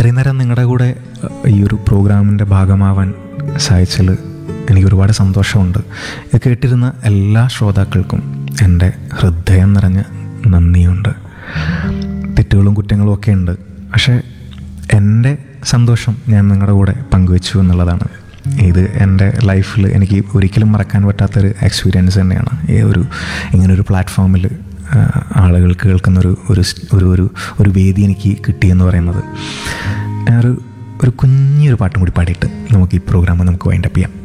ഇത്രയും നേരം നിങ്ങളുടെ കൂടെ അഹ്, ഈ ഒരു പ്രോഗ്രാമിൻ്റെ ഭാഗമാവാൻ സാധിച്ചതിൽ എനിക്ക് ഒരുപാട് സന്തോഷമുണ്ട് ഇത് കേട്ടിരുന്ന എല്ലാ ശ്രോതാക്കൾക്കും എൻ്റെ ഹൃദയം നിറഞ്ഞ നന്ദിയുണ്ട് തെറ്റുകളും കുറ്റങ്ങളും ഒക്കെ ഉണ്ട് പക്ഷേ എൻ്റെ സന്തോഷം ഞാൻ നിങ്ങളുടെ കൂടെ പങ്കുവെച്ചു എന്നുള്ളതാണ് ഇത് എൻ്റെ ലൈഫിൽ എനിക്ക് ഒരിക്കലും മറക്കാൻ പറ്റാത്തൊരു എക്സ്പീരിയൻസ് തന്നെയാണ് ഈ ഒരു ഇങ്ങനൊരു പ്ലാറ്റ്ഫോമിൽ ആളുകൾ കേൾക്കുന്നൊരു ഒരു സ്- ഒരു ഒരു ഒരു വേദി എനിക്ക് കിട്ടിയെന്ന് പറയുന്നത് ഞാനൊരു ഒരു കുഞ്ഞൊരു പാട്ടും കൂടി പാടിയിട്ട് നമുക്ക് ഈ പ്രോഗ്രാം നമുക്ക് വൈൻഡപ്പ് ചെയ്യാം